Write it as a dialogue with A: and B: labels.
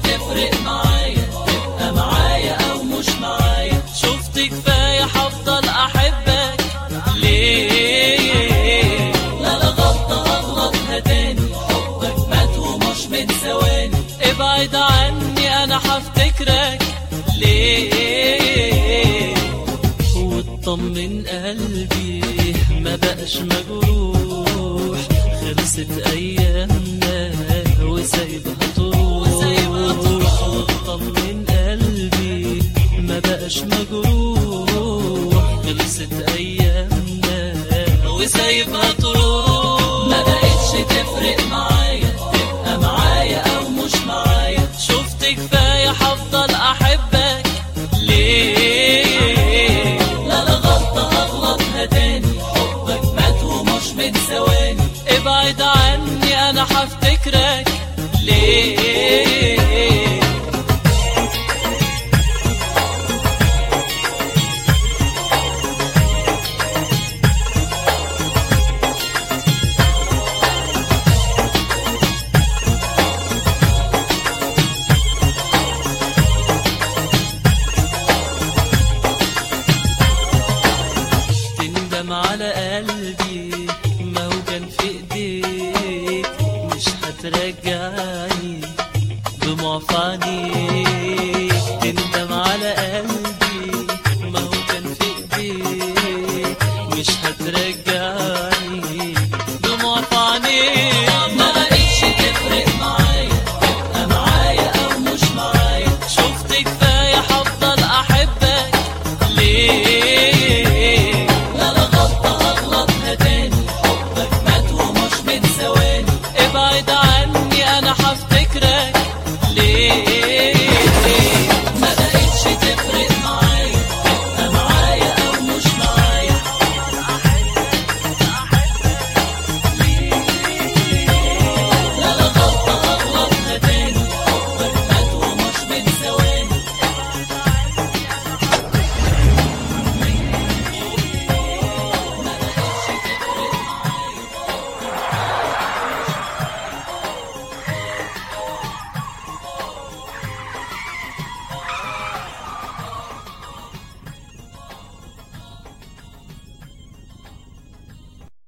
A: تفرق معايا تبقى معايا او مش معايا
B: شفت كفاية هفضل أحبك ليه
A: لا لا غلطة هغلطها تاني حبك مات ومش من ثواني
B: ابعد عني أنا هفتكرك ليه واطمن قلبي ما بقاش مجروح خلصت أيامنا وسايبها تروح
A: وسايبها تروح.
B: واطمن قلبي ما بقاش مجروح خلصت أيامنا وسايبها تروح
A: ما بقتش تفرق معايا تبقى معايا او مش معايا
B: شفت كفاية هفضل أحبك ليه
A: لا لا غلطة هغلطها تاني حبك مات ومش من ثواني
B: ابعد عني أنا هفتكرك ليه تندم على قلبي ما هو كان في ايديك مش هترجعني دموع في عينيك تندم على قلبي ما هو كان في ايديك مش هترجعني دموع في عينيك
A: ما بقتش تفرق معايا تبقى معايا او مش معايا
B: شفت كفاية هفضل أحبك ليه
A: لا لا غلطة هغلطها تاني حبك مات ومش من ثواني
B: ابعد عني انا هفتكرك ليه